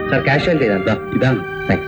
Sir casualty ചെയ്താൽ ദാ, ഇതാണ് താങ്ക്സ്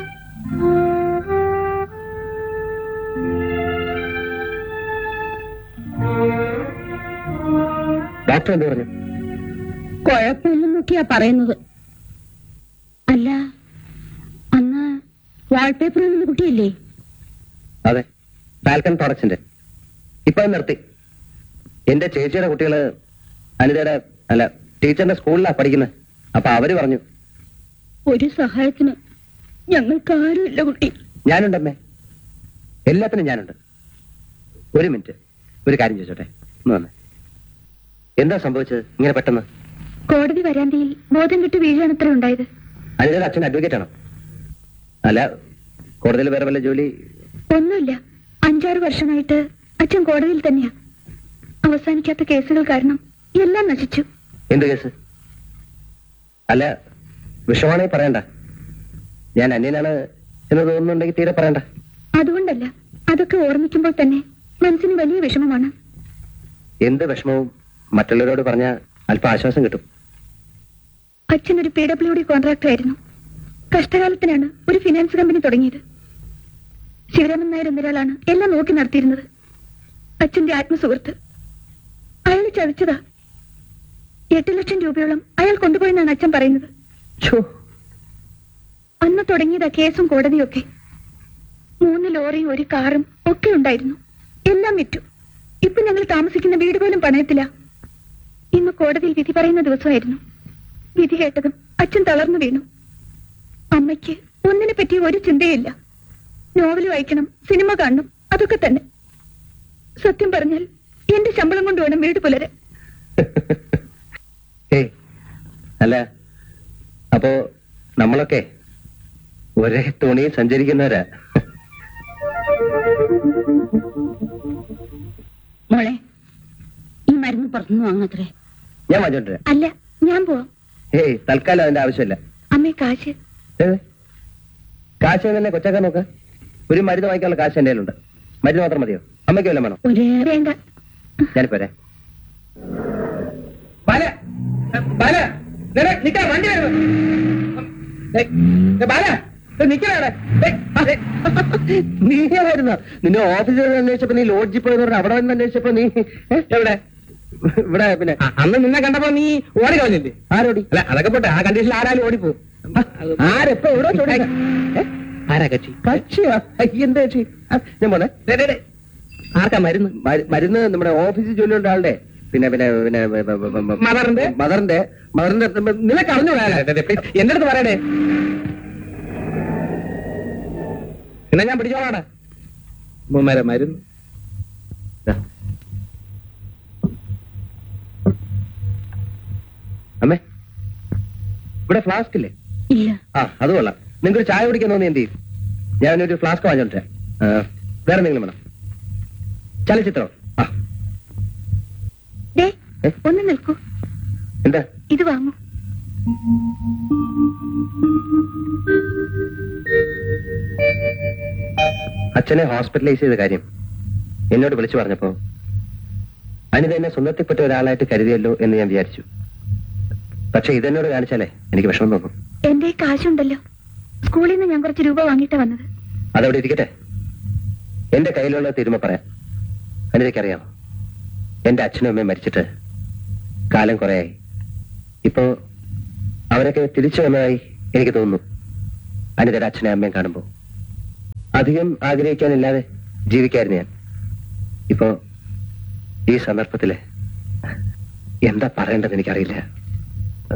ഡോക്ടർ എന്ത് പറഞ്ഞു കുഴപ്പമില്ലെന്നൊക്കെയാ പറയുന്നത് അല്ല അന്ന് വാൾപേപ്പർ എന്ന കുട്ടിയല്ലേ അതെ ഫാൽക്കൺ പ്രോഡക്ട്സിന്റെ ഇപ്പൊ അത് നിർത്തി എന്റെ ചേച്ചിയുടെ കുട്ടികള് അനിതയുടെ അല്ല ടീച്ചറിന്റെ സ്കൂളിലാ പഠിക്കുന്നത് അപ്പൊ അവര് പറഞ്ഞു ഒരു സഹായത്തിന് ഞങ്ങൾക്ക് ആരുമില്ല കുട്ടി ഞാനുണ്ടമ്മേ എല്ലാത്തിനും ഞാനുണ്ട് ഒരു മിനിറ്റ് ഒരു കാര്യം ചോദിച്ചോട്ടെ ഒന്ന് വന്നേ എന്താ സംഭവിച്ചത് ഇങ്ങനെ പെട്ടെന്ന് കോടതി വരാന്തയിൽ ബോധം കെട്ട് വീഴാണ് അത്ര ഉണ്ടായത് അനിതയുടെ അച്ഛൻ അഡ്വക്കേറ്റ് ആണോ അല്ല കോടതിയിൽ വേറെ വല്ല ജോലി ഒന്നുമില്ല അഞ്ചാറ് വർഷമായിട്ട് അച്ഛൻ കോടതിയിൽ തന്നെയാ അവസാനിക്കാത്ത കേസുകൾ കാരണം എല്ലാം നശിച്ചു എന്ത് കേസ് അല്ല വിഷമാണെങ്കിൽ പറയണ്ട ഞാൻ അന്യനാണ് എന്ന് തോന്നുന്നുണ്ടെങ്കിൽ തീരെ പറയണ്ട അതുകൊണ്ടല്ല അതൊക്കെ ഓർമ്മിക്കുമ്പോൾ തന്നെ മനസ്സിന് വലിയ വിഷമമാണ് എന്ത് വിഷമവും മറ്റുള്ളവരോട് പറഞ്ഞാൽ അല്പം ആശ്വാസം കിട്ടും അച്ഛൻ ഒരു പി ഡബ്ല്യു ഡി കോൺട്രാക്ടർ ആയിരുന്നു കഷ്ടകാലത്തിനാണ് ഒരു ഫിനാൻസ് കമ്പനി തുടങ്ങിയത് ശിവരാമൻ നായർ എന്നൊരാളാണ് എല്ലാം നോക്കി നടത്തിയിരുന്നത് അച്ഛന്റെ ആത്മസുഹൃത്ത് അയാൾ ചതിച്ചതാ എട്ട് ലക്ഷം രൂപയോളം അയാൾ കൊണ്ടുപോയെന്നാണ് അച്ഛൻ പറയുന്നത് ഛോ, അന്ന് തുടങ്ങിയതാ കേസും കോടതിയൊക്കെ മൂന്ന് ലോറിയും ഒരു കാറും ഒക്കെ ഉണ്ടായിരുന്നു എല്ലാം വിറ്റു ഇപ്പൊ ഞങ്ങൾ താമസിക്കുന്ന വീട് പോലും പണയത്തില്ല ഇന്ന് കോടതിയിൽ വിധി പറയുന്ന ദിവസമായിരുന്നു വിധി കേട്ടതും അച്ഛൻ തളർന്നു വീണു അമ്മയ്ക്ക് ഒന്നിനെ പറ്റി ഒരു ചിന്തയില്ല നോവൽ വായിക്കണം സിനിമ കാണണം അതൊക്കെ തന്നെ സത്യം പറഞ്ഞാൽ എന്റെ ശമ്പളം കൊണ്ട് വേണം വീട് പുലരാൻ ഏയ് അല്ല അപ്പോ നമ്മളൊക്കെ ഒരേ തുണിയിൽ സഞ്ചരിക്കുന്നവരാ മോളെ ഈ മരുന്ന് പുറത്തുനിന്ന് വാങ്ങത്രേ ഞാൻ വാങ്ങിച്ചോണ്ടിരാം അല്ല ഞാൻ പോവാം ഏയ് തൽക്കാലം അതിന്റെ ആവശ്യമില്ല അമ്മേ കാശ് ഏ? കാശ് തന്നെ കൊച്ചാക്കാൻ നോക്ക് ഒരു മരുന്ന് വാങ്ങിക്കാനുള്ള കാശ് എന്റെ കയ്യിലുണ്ട് മരുന്ന് മാത്രം മതിയോ അമ്മയ്ക്ക് വല്ലതും വേണം ഒരു വേണ്ട ഞാനിപ്പോ വരാം ബാല ബാല നേരെ നിക്കാൻ വണ്ടി വരുന്നു ഏയ്, ഏയ്, ബാല നിക്കണേ നീയായിരുന്നോ നിന്നെ ഓഫീസിൽ അന്വേഷിച്ചപ്പോ നീ ലോഡ്ജിൽ പോയെന്ന് പറഞ്ഞ അവിടെ നിന്ന് അന്വേഷിച്ചപ്പോ നീ ഏ? എവിടെ ഇവിടെ പിന്നെ അന്ന് നിന്നെ കണ്ടപ്പോ നീ ഓടി കളഞ്ഞില്ലേ ആരോടി അല്ല അതൊക്കെ പോട്ടെ ആ കണ്ടീഷനിൽ ആരാലും ഓടിപ്പോ ആരെപ്പോ എവിടെ ചോദിക്കാം ആരാ കക്ഷി കക്ഷിയാ എന്താ കക്ഷി ആ, ഞാൻ പോന്നെ ദേ, ദേ, ദേ. ആർക്കാ മരുന്ന് മരു- മരുന്ന് നമ്മുടെ ഓഫീസിൽ ജോലിയുണ്ട് ആളുടെ പിന്നെ പിന്നെ പിന്നെ ബ- ബ- ബ- ബ- മദറിന്റെ? മദറിന്റെ മദറിന്റെ നിനക്ക് അറിഞ്ഞു എന്റെ അടുത്ത് പറയണേ എന്നാ ഞാൻ പിടിച്ചോളാടാ ഉമ്മമാരെ മരുന്ന് അമ്മേ ഇവിടെ ഫ്ലാസ്ക് ഇല്ലേ ഇല്ല ആ അത് കൊള്ളാം നിങ്ങൾക്ക് ഒരു ചായ കുടിക്കാൻ തോന്നി എന്ത് ചെയ്യും ഞാനൊരു ഫ്ലാസ്ക് വാങ്ങിച്ചോട്ടെ വേറെ എന്തെങ്കിലും വേണം ചലച്ചിത്രം ആ ദേ ഏ? ഒന്ന് നിൽക്കൂ എന്താ ഇത് വാങ്ങൂ അച്ഛനെ ഹോസ്പിറ്റലൈസ് ചെയ്ത കാര്യം എന്നോട് വിളിച്ചു പറഞ്ഞപ്പോ അനിത എന്നെ സ്വന്തത്തിൽപ്പെട്ട ഒരാളായിട്ട് കരുതിയല്ലോ എന്ന് ഞാൻ വിചാരിച്ചു പക്ഷെ ഇതെന്നോട് കാണിച്ചാലേ എനിക്ക് വിഷമം തോന്നും എന്റെ കാശുണ്ടല്ലോ സ്കൂളിൽ നിന്ന് ഞാൻ കുറച്ച് രൂപ വാങ്ങിയിട്ടാ വന്നത് അതവിടെ ഇരിക്കട്ടെ എന്റെ കയ്യിലുള്ള തിരുമ പറയാം അനിതയ്ക്കറിയാമോ എന്റെ അച്ഛനും അമ്മയും മരിച്ചിട്ട് കാലം കുറയായി ഇപ്പോ അവരൊക്കെ തിരിച്ചു വന്നതായി എനിക്ക് തോന്നുന്നു അനിതയുടെ അച്ഛനെ അമ്മയും കാണുമ്പോ അധികം ആഗ്രഹിക്കാനില്ലാതെ ജീവിക്കായിരുന്നു ഞാൻ ഇപ്പോ ഈ സന്ദർഭത്തില് എന്താ പറയേണ്ടത് എനിക്കറിയില്ല